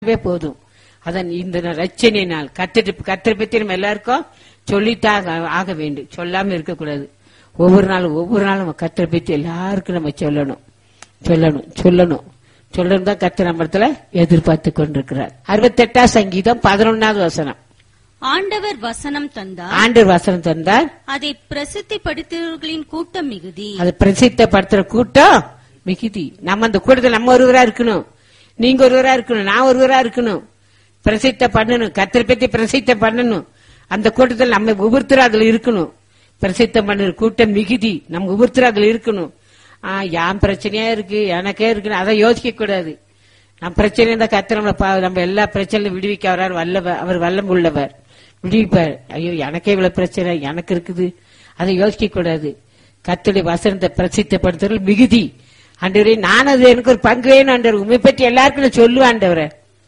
அதுவே போதும் அதன் இந்த ரச்சனை நாள் கத்திட்டு கத்திர பத்தி நம்ம எல்லாருக்கும் சொல்லித்தான் ஆக- ஆக வேண்டும் சொல்லாம இருக்கக்கூடாது ஒவ்வொரு நாளும் ஒவ்வொரு நாளும் நம்ம கத்திர பத்தி எல்லாருக்கும் நம்ம சொல்லணும் சொல்லணும் சொல்லணும் சொல்லணும் தான் கத்திர நம்மளத்துல எதிர்பார்த்து கொண்டிருக்கிறார் அறுபத்தெட்டாம் சங்கீதம் பதினொன்னாவது வசனம் ஆண்டவர் வசனம் தந்தார் ஆண்டு வசனம் தந்தார் அதை பிரசித்திப்படுத்தியவர்களின் கூட்டம் மிகுதி அது பிரசித்தப்படுத்துற கூட்டம் மிகுதி நம்ம அந்த கூட்டத்தில் நம்ம ஒருவரா இருக்கணும் நீங்க ஒருவரா இருக்கணும் நான் ஒருவரா இருக்கணும் பிரசித்த பண்ணணும் கத்திர பத்தி பிரசித்த பண்ணணும் அந்த கூட்டத்தில் நம்ம ஒவ்வொருத்தரும் அதுல இருக்கணும் பிரசித்தம் பண்ணுற கூட்டம் மிகுதி நம்ம ஒவ்வொருத்தரும் அதுல இருக்கணும் ஆ என் பிரச்சனையா இருக்கு எனக்கே இருக்குன்னு அதை யோசிக்க கூடாது நம்ம பிரச்சனை இருந்தா கத்திர நம்மளை பா- நம்ம எல்லா பிரச்சனையும் விடுவிக்க வர்றார் வல்லவர் அவர் வல்லம் உள்ளவர் விடுவிப்பார் ஐயோ எனக்கே இவ்வளவு பிரச்சனை எனக்கு இருக்குது அதை யோசிக்க கூடாது கத்துடைய வசனத்தை பிரசித்தப்படுத்துறது மிகுதி ஆண்டவரே நான் அது எனக்கு ஒரு பங்கு வேணும் ஆண்டவர் உண்மை பற்றி எல்லாருக்கும் நான் சொல்லுவேன் ஆண்டவரே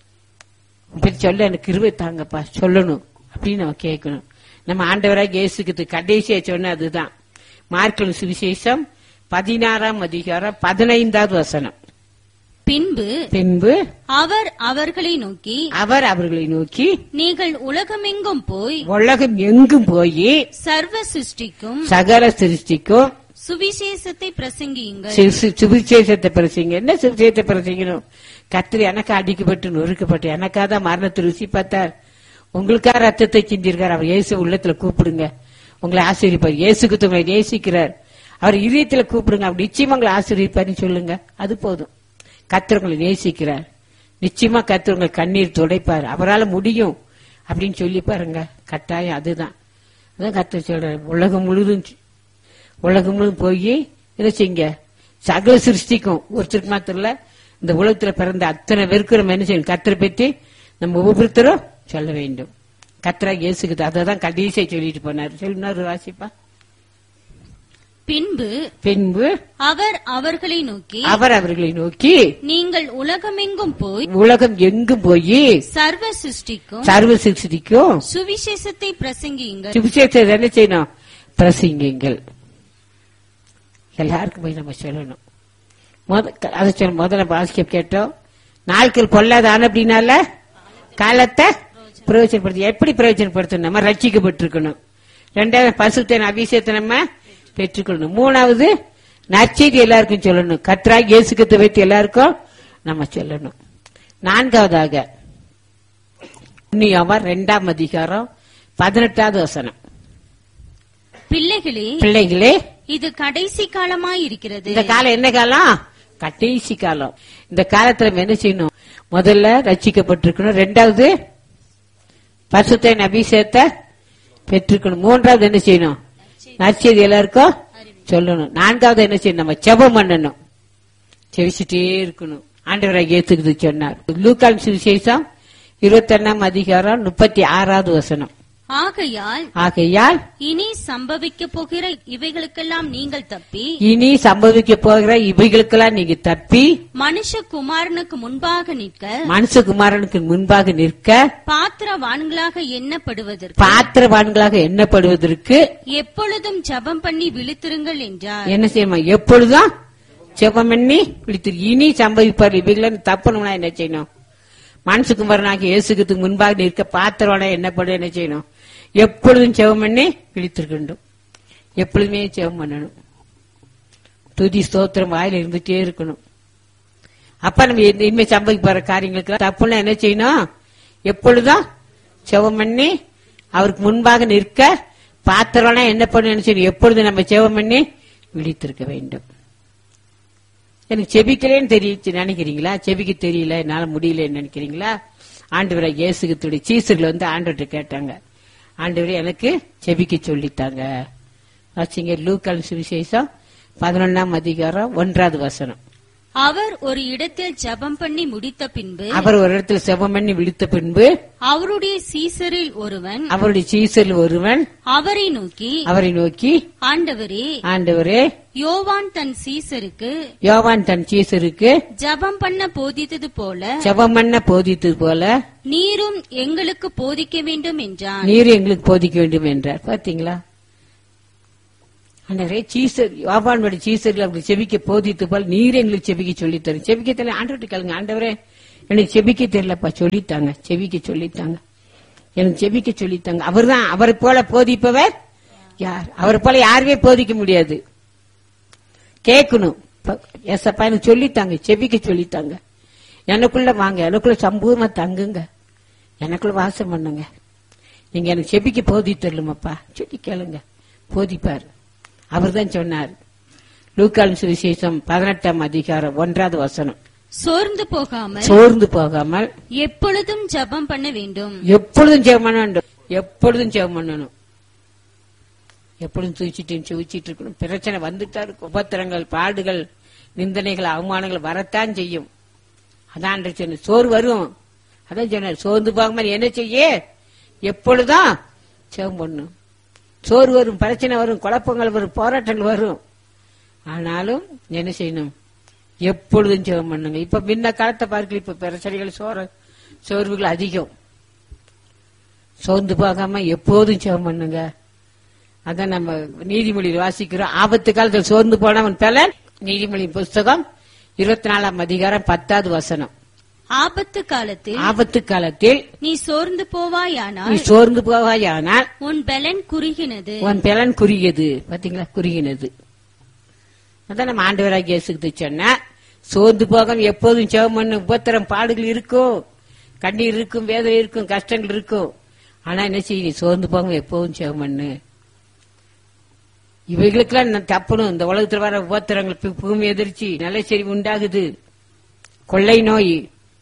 உண்மை பற்றி சொல்ல எனக்கு கிருபை தாங்கப்பா சொல்லணும் அப்படின்னு நம்ம கேட்கணும் நம்ம ஆண்டவராக இயேசுக்கு கடைசியா சொன்ன அதுதான் மார்க்கல் சுவிசேஷம் பதினாறாம் அதிகாரம் பதினைந்தாவது வசனம் பின்பு பின்பு அவர் அவர்களை நோக்கி அவர் அவர்களை நோக்கி நீங்கள் உலகமெங்கும் போய் உலகம் எங்கும் போய் சர்வ சிருஷ்டிக்கும் சகல சிருஷ்டிக்கும் சுவிசேஷத்தை பிரசங்கியுங்கள் சி- சி- சுவிசேஷத்தை பிரசிங்க என்ன சுவிசேஷத்தை பிரசிக்கணும் கத்திரி எனக்கு அடிக்கப்பட்டு நொறுக்கப்பட்டு எனக்காக தான் மரணத்தை ருசி பார்த்தார் உங்களுக்காக ரத்தத்தை சிந்திருக்கார் அவர் இயேசு உள்ளத்துல கூப்பிடுங்க உங்களை ஆசீர்வார் இயேசுக்கு உங்களை நேசிக்கிறார் அவர் இதயத்துல கூப்பிடுங்க அவர் நிச்சயமா உங்களை ஆசீர்விப்பார்னு சொல்லுங்க அது போதும் கத்தர் உங்களை நேசிக்கிறார் நிச்சயமா கத்தர் உங்களை கண்ணீர் துடைப்பார் அவரால முடியும் அப்படின்னு சொல்லி பாருங்க கட்டாயம் அதுதான் அதான் கத்தர் சொல்றாரு உலகம் முழுதும் உலகம் முழுவதும் போய் இதை செய்யுங்க சகல சிருஷ்டிக்கும் ஒருத்தருக்கு மாத்திரம் இல்ல இந்த உலகத்துல பிறந்த அத்தனை பேருக்கு நம்ம என்ன செய்யணும் கத்தரை பற்றி நம்ம ஒவ்வொருத்தரும் சொல்ல வேண்டும் கத்தரா இயேசுக்குது அதை தான் கடைசியை சொல்லிட்டு போனார் சொல்லினார் வாசிப்பா பின்பு பின்பு அவர் அவர்களை நோக்கி அவர் அவர்களை நோக்கி நீங்கள் உலகமெங்கும் போய் உலகம் எங்கும் போய் சர்வ சிருஷ்டிக்கும் சர்வ சிருஷ்டிக்கும் சுவிசேஷத்தை பிரசங்கியுங்கள் சுவிசேஷத்தை என்ன செய்யணும் பிரசிங்கங்கள் எல்லாருக்கும் போய் நம்ம சொல்லணும் முத- அதை சொல்ல முதல்ல வாசிக்க கேட்டோம் நாட்கள் கொள்ளாதான அப்படின்னால காலத்தை பிரயோஜனப்படுத்தி எப்படி பிரயோஜனப்படுத்தணும் நம்ம ரட்சிக்கப்பட்டிருக்கணும் ரெண்டாவது பசுத்தன் அபிஷேகத்தை நம்ம பெற்றுக்கொள்ளணும் மூணாவது நற்செய்தி எல்லாருக்கும் சொல்லணும் கத்ரா இயேசுக்கத்தை வைத்து எல்லாருக்கும் நம்ம சொல்லணும் நான்காவதாக புண்ணியவர் இரண்டாம் அதிகாரம் பதினெட்டாவது வசனம் பிள்ளைகளே பிள்ளைகளே இது கடைசி காலமாய் இருக்கிறது இந்த காலம் என்ன காலம் கடைசி காலம் இந்த காலத்துல நம்ம என்ன செய்யணும் முதல்ல ரட்சிக்கப்பட்டிருக்கணும் ரெண்டாவது பசுத்தின் அபிஷேகத்தை பெற்றிருக்கணும் மூன்றாவது என்ன செய்யணும் நற்செய்தி எல்லாருக்கும் சொல்லணும் நான்காவது என்ன செய்யணும் நம்ம ஜெபம் பண்ணணும் செவிச்சிட்டே இருக்கணும் ஆண்டவராக ஏத்துக்குது சொன்னார் லூக்கான் சுவிசேஷம் இருபத்தொன்னாம் அதிகாரம் முப்பத்தி ஆறாவது வசனம் ஆகையால் ஆகையால் இனி சம்பவிக்க போகிற இவைகளுக்கெல்லாம் நீங்கள் தப்பி இனி சம்பவிக்க போகிற இவைகளுக்கெல்லாம் நீங்க தப்பி மனுஷகுமாரனுக்கு முன்பாக நிற்க மனுஷகுமாரனுக்கு முன்பாக நிற்க பாத்திரவான்களாக எண்ணப்படுவதற்கு பாத்திரவான்களாக எண்ணப்படுவதற்கு எப்பொழுதும் ஜெபம் பண்ணி விழித்திருங்கள் என்றார் என்ன செய்யணும் எப்பொழுதும் ஜெபம் பண்ணி விழித்து இனி சம்பவிப்பார் இவைகளை தப்பணும்னா என்ன செய்யணும் மனசுக்குமாரனாக இயேசுக்கு முன்பாக நிற்க பாத்திரவான எண்ணப்படும் என்ன செய்யணும் எப்பொழுதும் ஜெபம் பண்ணி விழித்திருக்கணும் எப்பொழுதுமே ஜெபம் பண்ணணும் துதி ஸ்தோத்திரம் வாயில இருந்துட்டே இருக்கணும் அப்ப நம்ம இந்த- இனிமே சம்பவிக்க போற காரியங்களுக்கு தப்புன்னா என்ன செய்யணும் எப்பொழுதும் ஜெபம் பண்ணி அவருக்கு முன்பாக நிற்க பாத்திரம்னா என்ன பண்ணணும் செய்யணும் எப்பொழுதும் நம்ம ஜெபம் பண்ணி விழித்திருக்க வேண்டும் எனக்கு செபிக்கலேன்னு தெரிய நினைக்கிறீங்களா செபிக்க தெரியல என்னால முடியலன்னு நினைக்கிறீங்களா ஆண்டவரை இயேசுகத்துடைய சீசர்கள் வந்து ஆண்டவர்கிட்ட கேட்டாங்க ஆண்டவரே எனக்கு செபிக்க சொல்லித்தாங்க வாசிங்க லூக்கால் சுவிசேஷம் பதினொன்னாம் அதிகாரம் ஒன்றாவது வசனம் அவர் ஒரு இடத்தில் ஜெபம் பண்ணி முடித்த பின்பு அவர் ஒரு இடத்துல செபம் பண்ணி விழித்த பின்பு அவருடைய சீசரில் ஒருவன் அவருடைய சீசரில் ஒருவன் அவரை நோக்கி அவரை நோக்கி ஆண்டவரே ஆண்டவரே யோவான் தன் சீசருக்கு யோவான் தன் சீசருக்கு ஜெபம் பண்ண போதித்தது போல செபம் பண்ண போதித்தது போல நீரும் எங்களுக்கு போதிக்க வேண்டும் என்றான் நீர் எங்களுக்கு போதிக்க வேண்டும் என்றார் பாத்தீங்களா ஆண்டவரே சீசர் யோவானுடைய சீசர்கள் அப்படி செபிக்க போதித்து போல் நீர் எங்களுக்கு செபிக்க சொல்லித் தரும் செபிக்கத்தில் ஆண்டவர்கிட்ட கேளுங்க ஆண்டவரே எனக்கு செபிக்க தெரியலப்பா சொல்லித்தாங்க செவிக்க சொல்லித்தாங்க எனக்கு செபிக்க சொல்லித்தாங்க அவர்தான் அவரை போல போதிப்பவர் யார் அவரை போல யாருமே போதிக்க முடியாது கேட்கணும் ப- ஏசப்பா எனக்கு சொல்லித்தாங்க செபிக்க சொல்லித்தாங்க எனக்குள்ள வாங்க எனக்குள்ள சம்பூர்ணமா தங்குங்க எனக்குள்ள வாசம் பண்ணுங்க நீங்க எனக்கு செபிக்க போதி தரலுமாப்பா சொல்லி கேளுங்க போதிப்பார் அவர்தான் சொன்னார் லூக்கால் சுவிசேஷம் பதினெட்டாம் அதிகாரம் ஒன்றாவது வசனம் சோர்ந்து போகாமல் சோர்ந்து போகாமல் எப்பொழுதும் ஜெபம் பண்ண வேண்டும் எப்பொழுதும் ஜெபம் பண்ண வேண்டும் எப்பொழுதும் ஜெபம் பண்ணணும் எப்பொழுதும் தூச்சிட்டு சுவிச்சிட்டு இருக்கணும் பிரச்சனை வந்துட்டா இருக்கும் உபத்திரங்கள் பாடுகள் நிந்தனைகள் அவமானங்கள் வரத்தான் செய்யும் அதான் அன்றைக்கு சொன்ன சோறு வரும் அதான் சொன்னார் சோர்ந்து போகாமல் என்ன செய்ய எப்பொழுதும் ஜெபம் பண்ணும் சோறு வரும் பிரச்சனை வரும் குழப்பங்கள் வரும் போராட்டங்கள் வரும் ஆனாலும் என்ன செய்யணும் எப்பொழுதும் ஜெபம் பண்ணுங்க இப்ப முன்ன காலத்தை பார்க்கல இப்ப பிரச்சனைகள் சோற சோர்வுகள் அதிகம் சோர்ந்து போகாம எப்போதும் ஜெபம் பண்ணுங்க அதான் நம்ம நீதிமொழியில் வாசிக்கிறோம் ஆபத்து காலத்தில் சோர்ந்து போனவன் பலன் நீதிமொழி புஸ்தகம் இருபத்தி நாலாம் அதிகாரம் பத்தாவது வசனம் ஆபத்து காலத்தில் ஆபத்து காலத்தில் நீ சோர்ந்து நீ போவாயானால் சோர்ந்து போவாயானால் உன் பலன் குறுகினது உன் பலன் குறுகியது பாத்தீங்களா குறுகினது அதான் நம்ம ஆண்டவராக இயேசுக்கு சொன்னா சோர்ந்து போகாம எப்போதும் ஜெபம் பண்ணு உபத்திரம் பாடுகள் இருக்கும் கண்ணீர் இருக்கும் வேதனை இருக்கும் கஷ்டங்கள் இருக்கும் ஆனா என்ன செய்ய நீ சோர்ந்து போகாம எப்போதும் ஜெபம் பண்ணு இவைகளுக்கெல்லாம் நான் தப்பணும் இந்த உலகத்துல வர உபத்திரங்கள் பூ- பூமி எதிர்ச்சி நிலச்சரிவு உண்டாகுது கொள்ளை நோய்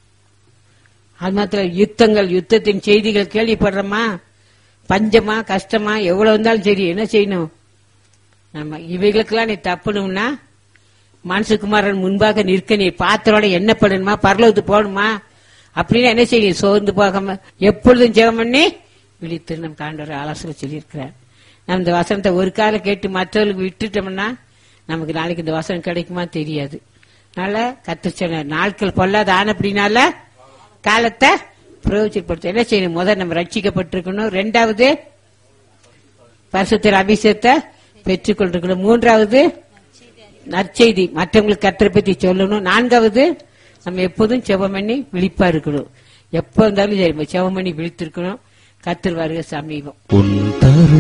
அது மாத்திரம் யுத்தங்கள் யுத்தத்தின் செய்திகள் கேள்விப்படுறோமா பஞ்சமா கஷ்டமா எவ்வளவு இருந்தாலும் சரி என்ன செய்யணும் நம்ம இவைகளுக்கெல்லாம் நீ தப்பணும்னா மனசுக்குமாரன் முன்பாக நிற்க நீ பாத்திரோட என்ன பண்ணணுமா பரலோகத்து போகணுமா அப்படின்னு என்ன செய்யணும் சோர்ந்து போகாம எப்பொழுதும் ஜெபம் பண்ணி விழித்து நம் காண்டவர் ஆலோசனை சொல்லியிருக்கிறார் நம்ம இந்த வசனத்தை ஒரு காலம் கேட்டு மற்றவர்களுக்கு விட்டுட்டோம்னா நமக்கு நாளைக்கு இந்த வசனம் கிடைக்குமா தெரியாது அதனால கத்து சொன்னார் நாட்கள் பொல்லாத ஆன அப்படின்னால காலத்தை பிரயோஜனப்படுத்த என்ன செய்யணும் முதல் நம்ம ரட்சிக்கப்பட்டிருக்கணும் ரெண்டாவது பரிசுத்தர் அபிஷேகத்தை பெற்றுக்கொண்டிருக்கணும் மூன்றாவது நற்செய்தி மற்றவங்களுக்கு கத்தரை பத்தி சொல்லணும் நான்காவது நம்ம எப்போதும் செவம் பண்ணி விழிப்பா இருக்கணும் எப்போ இருந்தாலும் சரி நம்ம செவம் பண்ணி விழித்திருக்கணும் கத்தர் வருக சமீபம் உன் தரு